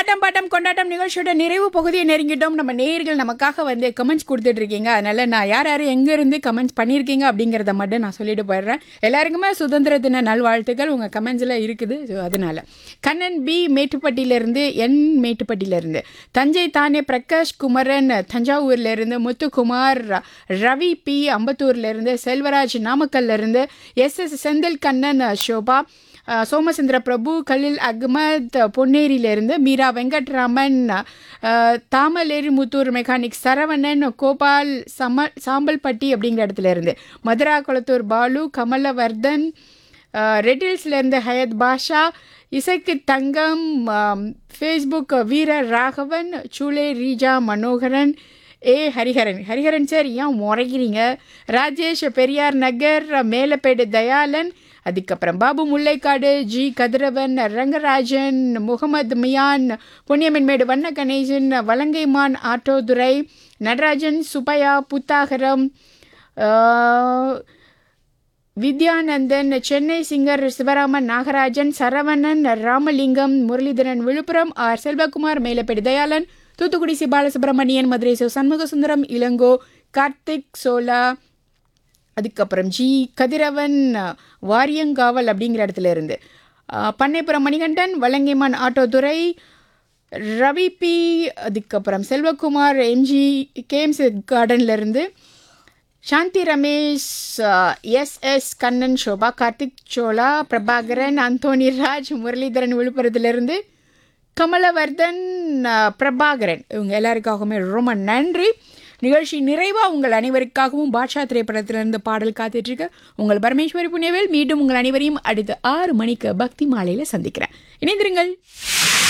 ஆட்டம் bottom கொண்டாட்டம் நிகழ்ச்சியோட நிறைவு பகுதியை நெருங்கிட்டோம் நம்ம நேயர்கள் நமக்காக வந்து கமெண்ட்ஸ் கொடுத்துட்டு இருக்கீங்க அதனால நான் யார் யார் எங்கேருந்து கமெண்ட்ஸ் பண்ணியிருக்கீங்க அப்படிங்கிறத மட்டும் நான் சொல்லிட்டு போயிடுறேன் எல்லாருக்குமே சுதந்திர தின நல்வாழ்த்துக்கள் உங்கள் கமெண்ட்ஸில் இருக்குது ஸோ அதனால கண்ணன் பி மேட்டுப்பட்டியிலேருந்து என் மேட்டுப்பட்டியிலேருந்து தஞ்சை தானே பிரகாஷ் குமரன் தஞ்சாவூர்லேருந்து முத்துக்குமார் ரவி பி அம்பத்தூர்லேருந்து செல்வராஜ் நாமக்கல்லேருந்து எஸ் எஸ் செந்தில் கண்ணன் சோபா அஹ், சோமசுந்தர பிரபு கலில் அகமத் பொன்னேரியிலிருந்து மீரா வெங்கட்ராமன் அஹ், தாமலேரி முத்தூர் மெக்கானிக் சரவணன் கோபால் சம சாம்பல்பட்டி அப்படிங்கிற இடத்துல இருந்து மதுரா குளத்தூர் பாலு கமலவர்தன் ரெட்டில்ஸ்லேருந்து ஹயத் பாஷா இசைக்கு தங்கம் ஃபேஸ்புக் வீரர் ராகவன் சூலே ரீஜா மனோகரன் ஏ ஹரிஹரன் ஹரிஹரன் சார் ஏன் முறைகிறீங்க ராஜேஷ் பெரியார் நகர் மேலப்பேடு தயாளன் அதுக்கப்புறம் பாபு முல்லைக்காடு ஜி கதிரவன் ரங்கராஜன் முகமது மியான் புண்ணியமின்மேடு வண்ண கணேசன் வலங்கைமான் ஆட்டோதுரை நடராஜன் சுப்பையா புத்தாகரம் ஆஹ், Vidyanandan Chennai singer Sivaraman Nagarajan Saravanan Ramalingam Muralidharan Villupuram R Selvakumar Melapedu Dayalan Thoothukudi C Balasubramanian Madurai சோ சண்முகசுந்தரம் இளங்கோ கார்த்திக் சோலா அதுக்கப்புறம் ஜி கதிரவன் வாரியங்காவல் அப்படிங்கிற இடத்துல இருந்து அஹ், பண்ணைப்புறம் மணிகண்டன் வலங்கைமான் ஆட்டோதுரை ரவி பி அதுக்கப்புறம் செல்வகுமார் எம்ஜி கேம்ஸ் கார்டன்ல இருந்து சாந்தி ரமேஷ் எஸ் எஸ் கண்ணன் சோபா கார்த்திக் சோலா பிரபாகரன் அந்தோனி ராஜ் முரளிதரன் விழுப்புரத்திலிருந்து கமலவர்தன் அஹ், பிரபாகரன் இவங்க எல்லாருக்காகவுமே ரொம்ப நன்றி நிகழ்ச்சி நிறைவாக உங்கள் அனைவருக்காகவும் பாட்ஷா திரைப்படத்திலிருந்து பாடல் காத்துட்ருக்க உங்கள் பரமேஸ்வரி புண்ணியவேல் மீண்டும் உங்கள் அனைவரையும் அடுத்த ஆறு மணிக்கு பக்தி மாலையில் சந்திக்கிறேன் இணைந்திருங்கள்